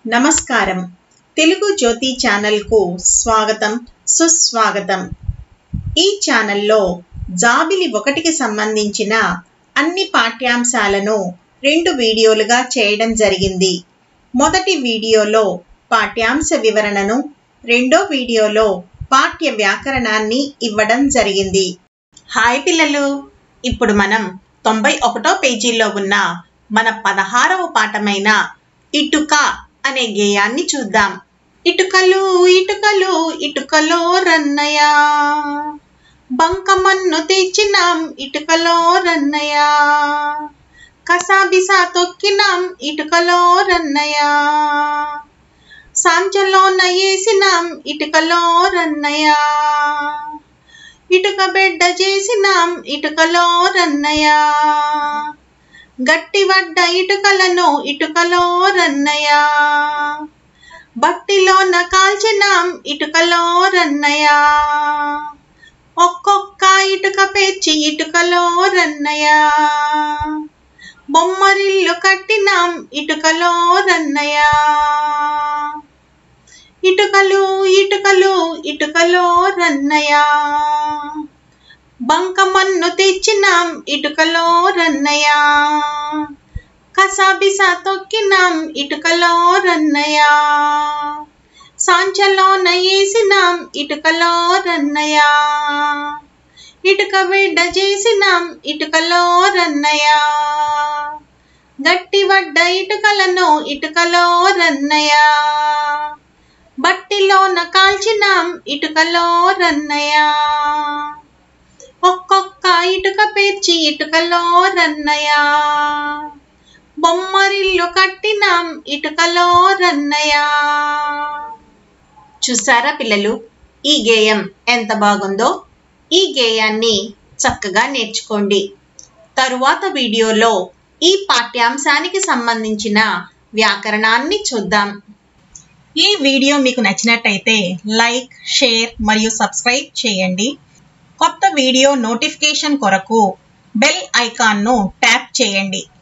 నమస్కారం తెలుగు జ్యోతి ఛానల్కు స్వాగతం సుస్వాగతం ఈ ఛానల్లో జాబిలి ఒకటికి సంబంధించిన అన్ని పాఠ్యాంశాలను రెండు వీడియోలుగా చేయడం జరిగింది మొదటి వీడియోలో పాఠ్యాంశ వివరణను రెండో వీడియోలో పాఠ్య వ్యాకరణాన్ని ఇవ్వడం జరిగింది హాయ్ పిల్లలు ఇప్పుడు మనం తొంభై ఒకటో పేజీలో ఉన్న మన పదహారవ పాఠమైన ఇటుక అనే గేయాన్ని చూద్దాం ఇటుకలు ఇటుకలు ఇటుకలో రన్నయ్య బంకమన్ను తెచ్చినాం ఇటుకలో రన్నయ్య కసాబిసా తొక్కినాం ఇటుకలో రన్నయ్య సాంచలోన వేసినాం ఇటుకలో రన్నయ్య ఇటుక బిడ్డ చేసినాం ఇటుకలో రన్నయ్య గట్టి వడ్డ ఇటుకలను ఇటుకలో రన్నయ్య బట్టిలోన కాల్చినాం ఇటుకలో రన్నయ్య ఒక్కొక్క ఇటుక పేర్చి ఇటుకలో రన్నయ్య బొమ్మరిల్లు కట్టినాం ఇటుకలో రన్నయ్య ఇటుకలు ఇటుకలు ఇటుకలో రన్నయ్య బంకమన్ను తెచ్చినాం ఇటుకలో రన్నయ్య కసాబిసా తొక్కినాం ఇటుకలో రన్నయ్య సాంచలోన వేసినాం ఇటుకలో రన్నయ్య ఇటుక బిడ్డ చేసినాం ఇటుకలో రన్నయ్య గట్టి వడ్డ ఇటుకలను ఇటుకలో రన్నయ్య బట్టిలోన కాల్చినాం ఇటుకలో రన్నయ్య ఒక్కొక్క ఇటుక పేర్చి ఇటుకలో రన్నయ్య బొమ్మరిల్లు కట్టినాం ఇటుకలో రన్నయ్య చూసారా పిల్లలు ఈ గేయం ఎంత బాగుందో ఈ గేయాన్ని చక్కగా నేర్చుకోండి తరువాత వీడియోలో ఈ పాఠ్యాంశానికి సంబంధించిన వ్యాకరణాన్ని చూద్దాం ఈ వీడియో మీకు నచ్చినట్టయితే లైక్ షేర్ మరియు సబ్స్క్రైబ్ చేయండి కొత్త వీడియో నోటిఫికేషన్ కొరకు బెల్ ఐకాన్ను ట్యాప్ చేయండి